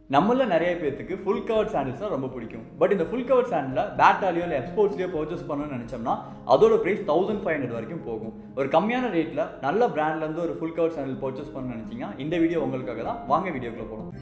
நம்மள நிறைய பேர்த்துக்கு ஃபுல் கவர் சாண்டில்ஸ் தான் ரொம்ப பிடிக்கும் பட் இந்த ஃபுல் கவர் சாண்டில் பேட்டாலியோ இல்லை எக்ஸ்போர்ட்ஸ்லேயோ பர்ச்சேஸ் பண்ணணும்னு நினச்சோம்னா அதோட ப்ரைஸ் தௌசண்ட் ஃபைவ் ஹண்ட்ரட் வரைக்கும் போகும் ஒரு கம்மியான ரேட்டில் நல்ல பிராண்ட்லேருந்து ஒரு ஃபுல் கவர் சாண்டில் பர்ச்சேஸ் பண்ணணும்னு நினச்சிங்கன்னா இந்த வீடியோ உங்களுக்காக தான் வாங்க வீடியோக்குள்ள போகலாம்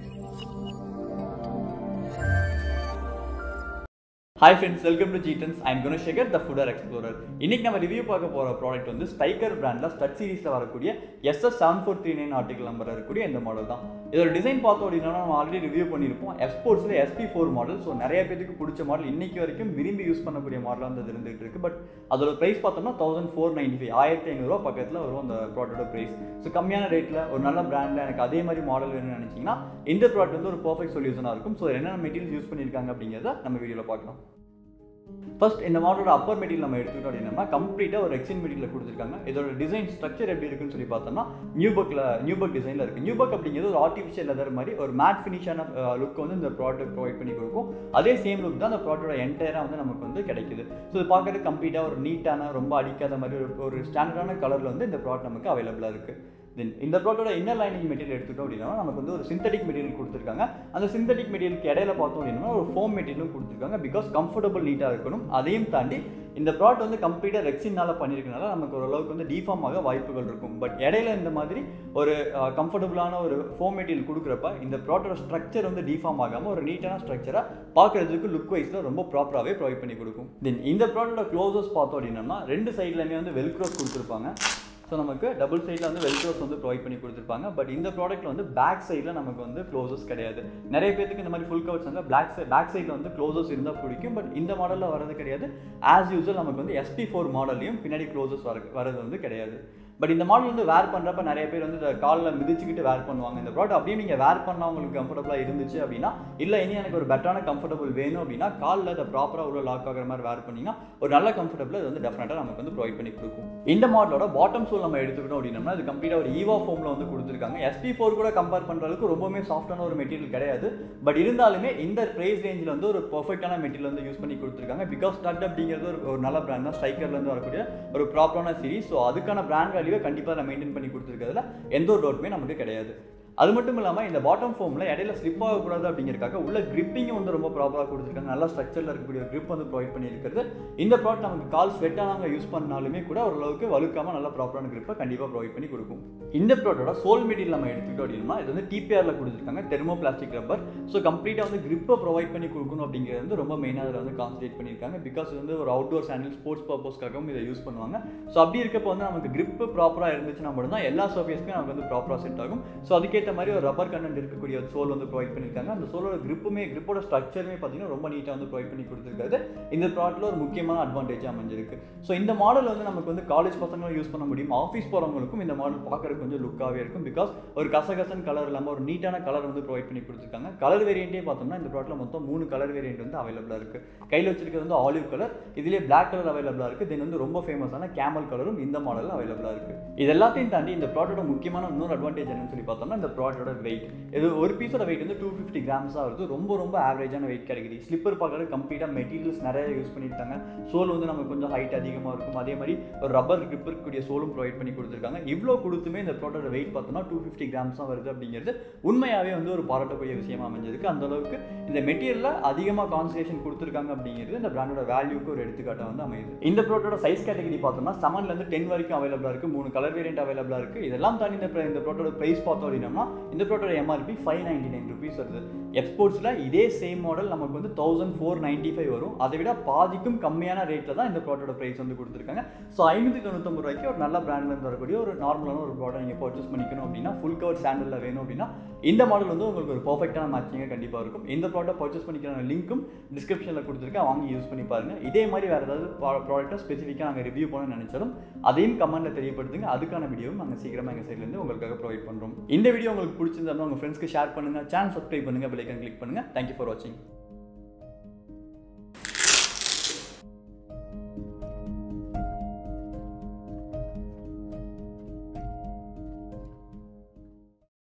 ஹாய் ஃப்ரெண்ட்ஸ் வெல்கம் டு ஜீட்டன்ஸ் ஐம் குணசேகர் த ஃபுடர் எக்ஸ்ப்ளோரர் இன்னைக்கு நம்ம ரிவ்யூ பார்க்க போகிற ப்ராடக்ட் வந்து ஸ்பைக்கர் பிராண்டில் ஸ்டட் சீரிஸில் வரக்கூடிய SS seven four three nine article number இருக்கக்கூடிய இந்த மாடல் தான் இதோட டிசைன் பார்த்தோம் அப்படின்னா நம்ம ஆல்ரெடி ரிவ்யூ பண்ணியிருப்போம் எக்ஸ்போர்ட்ஸில் எஸ்பி ஃபோர் மாடல் ஸோ நிறைய பேருக்கு பிடிச்ச மாடல் இன்னைக்கு வரைக்கும் விரும்பி யூஸ் பண்ணக்கூடிய மாடலாக வந்து இருந்துகிட்டு இருக்கு பட் அதோட ப்ரைஸ் பார்த்தோம்னா தௌசண்ட் ஃபோர் நைன்டி ஃபைவ் ஆயிரத்தி ஐநூறுரூவா பக்கத்தில் வரும் அந்த ப்ராடக்டோட ப்ரைஸ் ஸோ கம்மியான ரேட்டில் ஒரு நல்ல பிராண்டில் எனக்கு அதே மாதிரி மாடல் வேணும்னு நினச்சிங்கன்னா இந்த ப்ராடக்ட் வந்து ஒரு பர்ஃபெக்ட் சொல்யூஷனாக இருக்கும் ஸோ என்னென்ன மெட்டீரியல் யூஸ் பண்ணியிருக்காங்க அப்படிங்கிறத நம்ம வீடியோவில் பார்க்கலாம் ஃபர்ஸ்ட் இந்த மாடலோட அப்பர் மெட்டீரியல் நம்ம எடுத்துக்கிட்டோம் அப்படின்னா கம்ப்ளீட்டாக ஒரு எக்ஸின் மெட்டீரியல் கொடுத்துருக்காங்க இதோட டிசைன் ஸ்ட்ரக்சர் எப்படி இருக்குன்னு சொல்லி பார்த்தோம்னா நியூ பக்கில் நியூ பக் டிசைனில் இருக்குது நியூ பக் அப்படிங்கிறது ஒரு ஆர்டிஃபிஷியல் லெதர் மாதிரி ஒரு மேட் ஃபினிஷான லுக் வந்து இந்த ப்ராடக்ட் ப்ரொவைட் பண்ணி கொடுக்கும் அதே சேம் லுக் தான் அந்த ப்ராடக்டோட என்டையராக வந்து நமக்கு வந்து கிடைக்குது ஸோ இது பார்க்கறது கம்ப்ளீட்டாக ஒரு நீட்டான ரொம்ப அடிக்காத மாதிரி ஒரு ஒரு ஸ்டாண்டர்டான கலரில் வந்து இந்த ப்ராடக்ட் நமக்கு அவைலபிளாக இருக்குது தென் இந்த ப்ராடக்டோட இன்னர் லைனிங் மெட்டீரியல் எடுத்துட்டோம் அப்படின்னா நமக்கு வந்து ஒரு சிந்தட்டிக் மெட்டீரியல் கொடுத்துருக்காங்க அந்த சிந்தட்டிக் மெட்டீரியலுக்கு இடையில பார்த்தோம் அப்படின்னா ஒரு ஃபோம் மெட்டீரியலும் கொடுத்துருக்காங்க பிகாஸ் கம்ஃபர்டபுள் நீட்டாக இருக்கணும் அதையும் தாண்டி இந்த ப்ராடக்ட் வந்து கம்ப்ளீட்டாக ரெக்ஸினால பண்ணியிருக்கனால நமக்கு ஓரளவுக்கு வந்து டிஃபார்ம் ஆக வாய்ப்புகள் இருக்கும் பட் இடையில இந்த மாதிரி ஒரு கம்ஃபர்டபுளான ஒரு ஃபோம் மெட்டீரியல் கொடுக்குறப்ப இந்த ப்ராடக்டோட ஸ்ட்ரக்சர் வந்து டிஃபார்ம் ஆகாமல் ஒரு நீட்டான ஸ்ட்ரக்சரை பார்க்குறதுக்கு லுக் வைஸில் ரொம்ப ப்ராப்பராகவே ப்ரொவைட் பண்ணி கொடுக்கும் தென் இந்த ப்ராடக்டோட க்ளோசஸ் பார்த்தோம் அப்படின்னா ரெண்டு சைட்லையுமே வந்து வெல்க்ரோஸ் கொடுத்துருப்பாங்க ஸோ நமக்கு டபுள் சைடில் வந்து வெல்க்ரோஸ் வந்து ப்ரொவைட் பண்ணி கொடுத்துருப்பாங்க பட் இந்த ப்ராடக்ட்டில் வந்து பேக் சைடில் நமக்கு வந்து க்ளோசஸ் கிடையாது நிறைய பேருக்கு இந்த மாதிரி ஃபுல் கவர்ஸ் வந்து பிளாக் சைட் பேக் சைடில் வந்து க்ளோசஸ் இருந்தால் பிடிக்கும் பட் இந்த மாடலில் வரது கிடையாது ஆஸ் யூஸ்வல் நமக்கு வந்து எஸ்பி ஃபோர் மாடல்லையும் பின்னாடி க்ளோசஸ் வர வரது வந்து கிடையாது பட் இந்த மாடல் வந்து வேர் பண்ணுறப்ப நிறைய பேர் வந்து இந்த காலில் மிதிச்சுக்கிட்டு வேர் பண்ணுவாங்க இந்த ப்ராடக்ட் அப்படியே நீங்கள் வேர் பண்ணால் உங்களுக்கு கம்ஃபர்டபுளாக இருந்துச்சு அப்படின்னா இல்லை இனி எனக்கு ஒரு பெட்டரான கம்ஃபர்டபுள் வேணும் அப்படின்னா காலில் அதை ப்ராப்பராக உள்ள லாக் ஆகிற மாதிரி வேர் பண்ணிங்கன்னா ஒரு நல்ல கம்ஃபர்டபுள் அது வந்து டெஃபினட்டாக நமக்கு வந்து ப்ரொவைட் பண்ணி கொடுக்கும் இந்த மாடலோட பாட்டம் சோல் நம்ம எடுத்துக்கிட்டோம் அப்படின்னா அது கம்ப்ளீட்டாக ஒரு ஈவா ஃபோமில் வந்து கொடுத்துருக்காங்க எஸ்பி ஃபோர் கூட கம்பேர் பண்ணுற அளவுக்கு ரொம்பவுமே சாஃப்டான ஒரு மெட்டீரியல் கிடையாது பட் இருந்தாலுமே இந்த ப்ரைஸ் ரேஞ்சில் வந்து ஒரு பர்ஃபெக்டான மெட்டீரியல் வந்து யூஸ் பண்ணி கொடுத்துருக்காங்க பிகாஸ் ஸ்டட் அப்படிங்கிறது ஒரு ஒரு நல்ல பிராண்ட் தான் ஸ்ட்ரைக்கர்லேருந்து வரக்கூடிய ஒரு ப்ராப்பரான சீரிஸ் ஸோ அதுக்கான பிராண்ட் வேல்யூவை கண்டிப்பாக நான் மெயின்டைன் பண்ணி கொடுத்துருக்கிறதுல எந்த ஒரு டவுட்டுமே நமக்கு கிடையாது அது மட்டும் இல்லாமல் இந்த பாட்டம் ஃபோமில் இடையில ஸ்லிப் ஆகக்கூடாது அப்படிங்கிறக்காக உள்ள கிரிப்பிங்கும் வந்து ரொம்ப ப்ராப்பராக கொடுத்துருக்காங்க நல்லா ஸ்ட்ரக்சரில் இருக்கக்கூடிய கிரிப் வந்து ப்ரொவைட் பண்ணியிருக்கிறது இந்த ப்ராடக்ட் நமக்கு கால் ஸ்வெட் ஆனவங்க யூஸ் பண்ணாலுமே கூட ஓரளவுக்கு வலுக்காமல் நல்ல ப்ராப்பரான கிரிப்பை கண்டிப்பாக ப்ரொவைட் பண்ணி கொடுக்கும் இந்த ப்ராடக்டோட சோல் மெட்டீரியல் நம்ம எடுத்துக்கிட்டோம் அப்படின்னா இது வந்து டிபிஆரில் கொடுத்துருக்காங்க தெர்மோ பிளாஸ்டிக் ரப்பர் ஸோ கம்ப்ளீட்டாக வந்து கிரிப்பை ப்ரொவைட் பண்ணி கொடுக்கணும் அப்படிங்கிறது வந்து ரொம்ப மெயினாக அதில் வந்து கான்சன்ட்ரேட் பண்ணியிருக்காங்க பிகாஸ் வந்து ஒரு அவுட்டோர் சேனல் ஸ்போர்ட்ஸ் பர்பஸ்க்காகவும் இதை யூஸ் பண்ணுவாங்க ஸோ அப்படி இருக்கப்போ வந்து நமக்கு கிரிப் ப்ராப்பராக இருந்துச்சுன்னா மட்டும்தான் எல்லா சர்ஃபேஸ்க்கும் நமக்கு வந்து ப்ராப்பராக செட் ஆகும் ஸோ அதுக்கேற்ற மாதிரி ஒரு ரப்பர் கண்டென்ட் இருக்கக்கூடிய ஒரு சோல் வந்து ப்ரொவைட் பண்ணியிருக்காங்க அந்த சோலோட கிரிப்புமே கிரிப்போட ஸ்ட்ரக்சருமே பார்த்தீங்கன்னா ரொம்ப நீட்டாக வந்து ப்ரொவைட் பண்ணி கொடுத்துருக்காரு இந்த ப்ராடக்ட்டில் ஒரு முக்கியமான அட்வான்டேஜ் அமைஞ்சிருக்கு ஸோ இந்த மாடல் வந்து நமக்கு வந்து காலேஜ் பசங்களும் யூஸ் பண்ண முடியும் ஆஃபீஸ் போகிறவங்களுக்கும் இந்த மாடல் பார்க்கறதுக்கு கொஞ்சம் லுக்காகவே இருக்கும் பிகாஸ் ஒரு கசகசன் கலர் இல்லாமல் ஒரு நீட்டான கலர் வந்து ப்ரொவைட் பண்ணி கொடுத்துருக்காங்க கலர் வேரியண்ட்டே பார்த்தோம்னா இந்த ப்ராடக்ட்டில் மொத்தம் மூணு கலர் வேரியண்ட் வந்து அவைலபிளாக இருக்குது கையில் வச்சிருக்கிறது வந்து ஆலிவ் கலர் இதுலேயே பிளாக் கலர் அவைலபிளாக இருக்குது தென் வந்து ரொம்ப ஃபேமஸான கேமல் கலரும் இந்த மாடலில் அவைலபிளாக இருக்குது இது எல்லாத்தையும் தாண்டி இந்த ப்ராடக்ட்டோட முக்கியமான இன்னொரு அட்வான்டேஜ் என்னன்னு சொல்லி பார்த்தோம்னா இந்த ப்ராடக்ட்டோட வெயிட் இது ஒரு பீஸோட வெயிட் வந்து டூ ஃபிஃப்டி கிராம்ஸாக வருது ரொம்ப ரொம்ப ஆவரேஜான வெயிட் கேட்டகரி ஸ்லிப்பர் பார்க்குறது கம்ப்ளீட்டாக மெட்டீரியல்ஸ் நிறைய யூஸ் பண்ணியிருக்காங்க சோல் வந்து நமக்கு கொஞ்சம் ஹைட் அதிகமாக இருக்கும் அதே மாதிரி ஒரு ரப்பர் கிரிப் இருக்கக்கூடிய சோலும் ப்ரொவைட் பண்ணி கொடுத்துருக்காங்க இவ்வளோ கொடுத்துமே இந்த ப்ராடக்டோட வெயிட் பார்த்தோம்னா டூ ஃபிஃப்டி கிராம்ஸ் தான் வருது அப்படிங்கிறது உண்மையாகவே வந்து ஒரு பாராட்டக்கூடிய விஷயமா அமைஞ்சிருக்கு அந்த அளவுக்கு இந்த மெட்டீரியலில் அதிகமாக கான்சன்ட்ரேஷன் கொடுத்துருக்காங்க அப்படிங்கிறது இந்த பிராண்டோட வேல்யூக்கு ஒரு எடுத்துக்காட்டாக வந்து அமையுது இந்த ப்ராடக்டோட சைஸ் கேட்டகரி பார்த்தோம்னா செவன்லேருந்து டென் வரைக்கும் அவைலபிளாக இருக்குது மூணு கலர் வேரியன்ட் அவைலபிளாக இருக்குது இதெல்லாம் தாண்டி இந்த இந்த ப்ராடக்டோட ப்ரைஸ் பார்த்தோம் அப்படின்னா இந்த ப்ராடக்டோட MRP five ninety nine rupees வருது எக்ஸ்போர்ட்ஸில் இதே சேம் மாடல் நமக்கு வந்து தௌசண்ட் ஃபோர் நைன்ட்டி ஃபைவ் வரும் அதை விட பாதிக்கும் கம்மியான ரேட்டில் தான் இந்த ப்ராடக்டோட ப்ரைஸ் வந்து கொடுத்துருக்காங்க ஸோ ஐநூற்றி தொண்ணூத்தொம்பது ரூபாய்க்கு ஒரு நல்ல பிராண்ட்லேருந்து வரக்கூடிய ஒரு நார்மலான ஒரு ப்ராடக்ட் நீங்கள் பர்ச்சேஸ் பண்ணிக்கணும் அப்படின்னா ஃபுல் கவர் சாண்டலில் வேணும் அப்படின்னா இந்த மாடல் வந்து உங்களுக்கு ஒரு பர்ஃபெக்டான மேட்சிங்காக கண்டிப்பாக இருக்கும் இந்த ப்ராடக்ட் பர்ச்சேஸ் பண்ணிக்கிற லிங்க்கும் டிஸ்கிரிப்ஷனில் கொடுத்துருக்கேன் வாங்கி யூஸ் பண்ணி பாருங்கள் இதே மாதிரி வேறு ஏதாவது ப்ராடக்ட்டை ஸ்பெசிஃபிக்காக நாங்கள் ரிவ்யூ பண்ண நினைச்சாலும் அதையும் கமெண்ட்டில் தெரியப்படுத்துங்க அதுக்கான வீடியோவும் நாங்கள் சீக்கிரமாக எங்கள் சைட்லேருந்து உங்களுக்காக ப்ரொவைட் பண்ணுறோம் இந்த வீடியோ உங்களுக்கு பிடிச்சிருந்தா உங்கள் ஃப்ரெண்ட்ஸ்க்கு ஷேர் பண்ணுங்கள் சேனல் சப்ஸ்கிரைப் பண்ணுங்கள் பெல்லைக்கன் கிளிக் பண்ணுங்கள் தேங்க்யூ ஃபார் வாட்சிங்